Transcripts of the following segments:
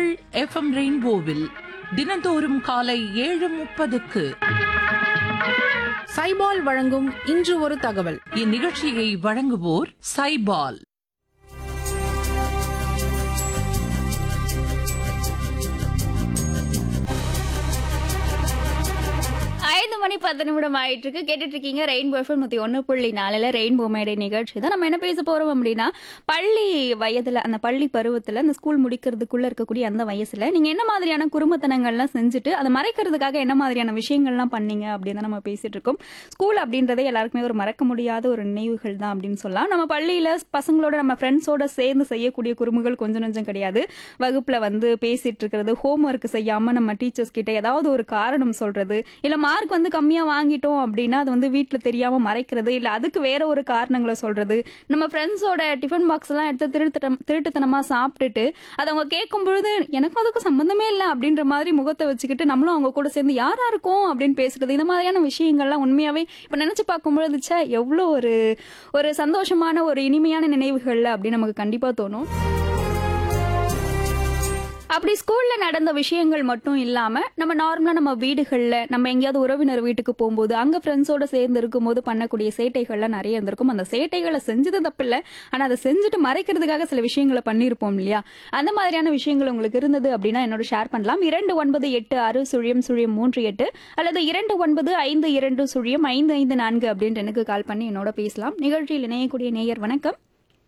FM ரெயின்போவில் தினந்தோறும் காலை ஏழு முப்பதுக்கு சைபால் வழங்கும் இன்று ஒரு தகவல் இந்நிகழ்ச்சியை வழங்குவோர் சைபால் ஐந்து மணி பத்து நிமிடம் ஆயிட்டு இருக்கு கேட்டுட்டு இருக்கீங்க ரெயின்போ எஃப்எம் நூத்தி ஒன்று புள்ளி நாலுல ரெயின்போ மேடை நிகழ்ச்சி தான் நம்ம என்ன பேச போறோம் அப்படின்னா பள்ளி வயதுல அந்த பள்ளி பருவத்துல அந்த ஸ்கூல் முடிக்கிறதுக்குள்ள இருக்கக்கூடிய அந்த வயசுல நீங்க என்ன மாதிரியான குறும்பத்தனங்கள்லாம் செஞ்சுட்டு அதை மறைக்கிறதுக்காக என்ன மாதிரியான விஷயங்கள்லாம் பண்ணீங்க அப்படின்னு தான் நம்ம பேசிட்டு இருக்கோம் ஸ்கூல் அப்படின்றதே எல்லாருக்குமே ஒரு மறக்க முடியாத ஒரு நினைவுகள் தான் அப்படின்னு சொல்லலாம் நம்ம பள்ளியில பசங்களோட நம்ம ஃப்ரெண்ட்ஸோட சேர்ந்து செய்யக்கூடிய குறும்புகள் கொஞ்சம் நஞ்சம் கிடையாது வகுப்புல வந்து பேசிட்டு இருக்கிறது ஹோம் ஒர்க் செய்யாம நம்ம டீச்சர்ஸ் கிட்ட ஏதாவது ஒரு காரணம் சொல்றது இல்ல மார்க் வந்து கம்மியா வாங்கிட்டோம் அப்படின்னா அது வந்து வீட்ல தெரியாம மறைக்கிறது இல்ல அதுக்கு வேற ஒரு காரணங்களை சொல்றது நம்ம ஃப்ரெண்ட்ஸோட டிஃபன் பாக்ஸ் எல்லாம் எடுத்து திருட்டுத்தனம் திருட்டுத்தனமா சாப்பிட்டுட்டு அதை அவங்க கேட்கும் பொழுது எனக்கும் அதுக்கும் சம்பந்தமே இல்லை அப்படின்ற மாதிரி முகத்தை வச்சுக்கிட்டு நம்மளும் அவங்க கூட சேர்ந்து யாரா இருக்கும் அப்படின்னு பேசுறது இந்த மாதிரியான விஷயங்கள்லாம் உண்மையாவே இப்ப நினைச்சு பார்க்கும்பொழுது ச்சே எவ்வளோ ஒரு ஒரு சந்தோஷமான ஒரு இனிமையான நினைவுகள்ல அப்படின்னு நமக்கு கண்டிப்பா தோணும் அப்படி ஸ்கூல்ல நடந்த விஷயங்கள் மட்டும் இல்லாம நம்ம நார்மலா நம்ம வீடுகள்ல நம்ம எங்கேயாவது உறவினர் வீட்டுக்கு போகும்போது அங்க ஃப்ரெண்ட்ஸோட சேர்ந்து இருக்கும்போது பண்ணக்கூடிய சேட்டைகள்லாம் நிறைய இருந்திருக்கும் அந்த சேட்டைகளை செஞ்சது தப்பில்ல ஆனா அதை செஞ்சுட்டு மறைக்கிறதுக்காக சில விஷயங்களை பண்ணியிருப்போம் இல்லையா அந்த மாதிரியான விஷயங்கள் உங்களுக்கு இருந்தது அப்படின்னா என்னோட ஷேர் பண்ணலாம் இரண்டு ஒன்பது எட்டு ஆறு சுழியம் சுழியம் மூன்று எட்டு அல்லது இரண்டு ஒன்பது ஐந்து இரண்டு சுழியம் ஐந்து ஐந்து நான்கு அப்படின்ட்டு எனக்கு கால் பண்ணி என்னோட பேசலாம் நிகழ்ச்சியில் இணையக்கூடிய நேயர் வணக்கம்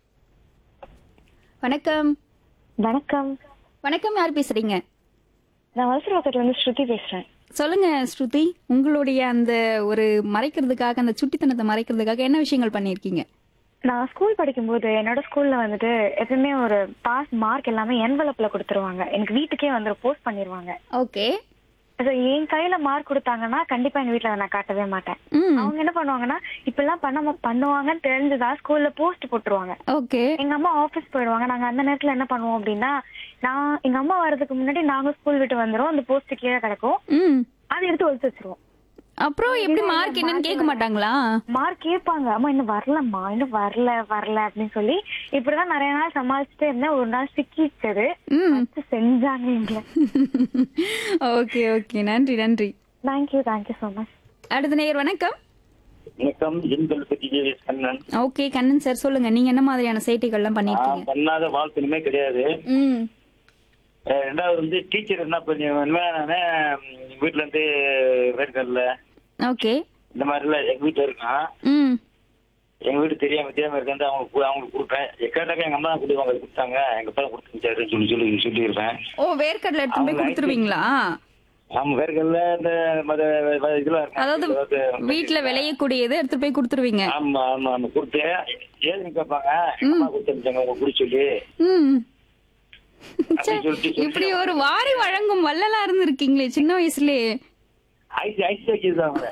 வணக்கம் வணக்கம் வணக்கம் யார் பேசுறீங்க நான் வலசரவாக்கத்துல இருந்து ஸ்ருதி பேசுறேன் சொல்லுங்க ஸ்ருதி உங்களுடைய அந்த ஒரு மறைக்கிறதுக்காக அந்த சுட்டித்தனத்தை மறைக்கிறதுக்காக என்ன விஷயங்கள் பண்ணியிருக்கீங்க நான் ஸ்கூல் படிக்கும்போது என்னோட ஸ்கூல்ல வந்துட்டு எப்பவுமே ஒரு பாஸ் மார்க் எல்லாமே என்வலப்ல கொடுத்துருவாங்க எனக்கு வீட்டுக்கே வந்து போஸ்ட் பண்ணிருவாங்க ஓகே So, என் கையில மார்க் கொடுத்தாங்கன்னா கண்டிப்பா எங்க வீட்ல அதை நான் காட்டவே மாட்டேன் ம் அவங்க என்ன பண்ணுவாங்கன்னா இப்பெல்லாம் பண்ண பண்ணுவாங்கன்னு தெரிஞ்சுதான் ஸ்கூல்ல போஸ்ட் போட்டுருவாங்க ஓகே எங்க அம்மா ஆபீஸ் போயிடுவாங்க நாங்க அந்த நேரத்துல என்ன பண்ணுவோம் அப்படின்னா நான் எங்க அம்மா வர்றதுக்கு முன்னாடி நாங்க ஸ்கூல் விட்டு வந்துரும் அந்த போஸ்ட் கீழே கிடக்கும் ம் அதை எடுத்து ஒழிச்சு வச்சிருவோம் அப்புறம் எப்படி மார்க் என்னன்னு கேட்க மாட்டாங்களா மார்க் கேட்பாங்க அம்மா இன்னும் வரலம்மா இன்னும் வரல வரல அப்படின்னு சொல்லி இப்படிதான் நிறைய நாள் சமாளிச்சுட்டே இருந்தேன் ஒரு நாள் சிக்கிச்சது ம் வச்சு செஞ்சாங்க எங்களை ஓகே ஓகே நன்றி நன்றி தேங்க்யூ தேங்க்யூ ஸோ மச் அடுத்த நேயர் வணக்கம் வணக்கம் எண்கள் பத்தி J V S Kannan okay Kannan sir சொல்லுங்க நீங்க என்ன மாதிரியான சேட்டைகள்லாம் நான் பண்ணிருக்கீங்க பண்ணாத வாழ்க்கையுமே கிடையாது ம் அஹ் ரெண்டாவது வந்து டீச்சர் என்ன பண்ணுவேன்னா வீட்டுல இருந்து வேர்க்கடல ஓகே இந்த மாதிரி எல்லாம் எங்க வீட்டுல இருக்கான் ம் எங்க வீடு தெரியாம தெரியாம இருக்கு அவங்களுக்கு கு- அவங்களுக்கு கொடுப்பேன் கேட்டாக்க எங்க அம்மா தான் கொடுப்பாங்க அது கொடுத்தாங்க எங்க அப்பா கொடுத்துருச்சாரு சொல்லி சொல்லி சொல்லியிருப்பேன் ஓ வேர்க்கடலை எடுத்து போய் அவங்க கொடுத்துருவீங்களா நம்ம வேர்க்கடல இந்த மத வ- இதெல்லாம் இருக்கும் அதாவது வீட்ல விளையக்கூடியது எடுத்து போய் கொடுத்துருவீங்க ஆமா ஆமா ஆமா கொடுத்து ஏதுன்னு கேட்பாங்க எங்க அம்மா கொடுத்துருச்சாங்க உங்க குடி சொல்லி ம் அப்படின்னு சொல்லிட்டு இப்படி ஒரு வாரி வழங்கும் வள்ளலா இருந்திருக்கீங்களே சின்ன வயசுலயே ஐஸ் ஐஸ் வைக்கிறாங்க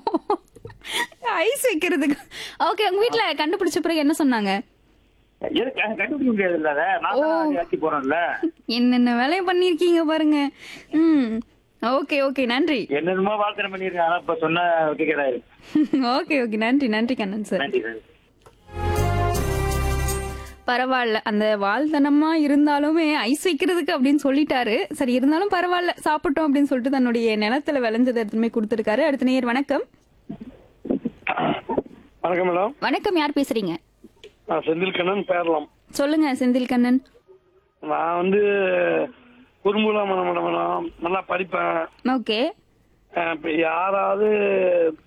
ஐஸ் வைக்கிறதுக்கு ஓகே உங்க வீட்ல கண்டுபிடிச்ச பிறகு என்ன சொன்னாங்க எதுக்கு கண்டுபிடிக்க முடியாது இல்ல நான் தான் ஆக்கி போறேன்ல என்னென்ன வேலையை பண்ணிருக்கீங்க பாருங்க ம் ஓகே ஓகே நன்றி என்னென்னமோ வாழ்க்கை பண்ணிருக்கேன் ஆனா இப்ப சொன்னா கேட்கிறாரு ஓகே ஓகே நன்றி நன்றி கண்ணன் சார் நன்றி நன்றி பரவாயில்ல அந்த வாழ்த்தனமா இருந்தாலுமே ஐஸ் வைக்கிறதுக்கு அப்படின்னு சொல்லிட்டாரு சரி இருந்தாலும் பரவாயில்ல சாப்பிட்டோம் அப்படின்னு சொல்லிட்டு தன்னுடைய நிலத்துல விளைஞ்சதை எடுத்துமே கொடுத்துருக்காரு அடுத்த நேர் வணக்கம் வணக்கம் மேடம் வணக்கம் யார் பேசுறீங்க நான் செந்தில் கண்ணன் பேரலாம் சொல்லுங்க செந்தில் கண்ணன் நான் வந்து குறும்புலாம் பண்ண மாட்டேன் மேடம் நல்லா படிப்பேன் ஓகே அஹ் இப்ப யாராவது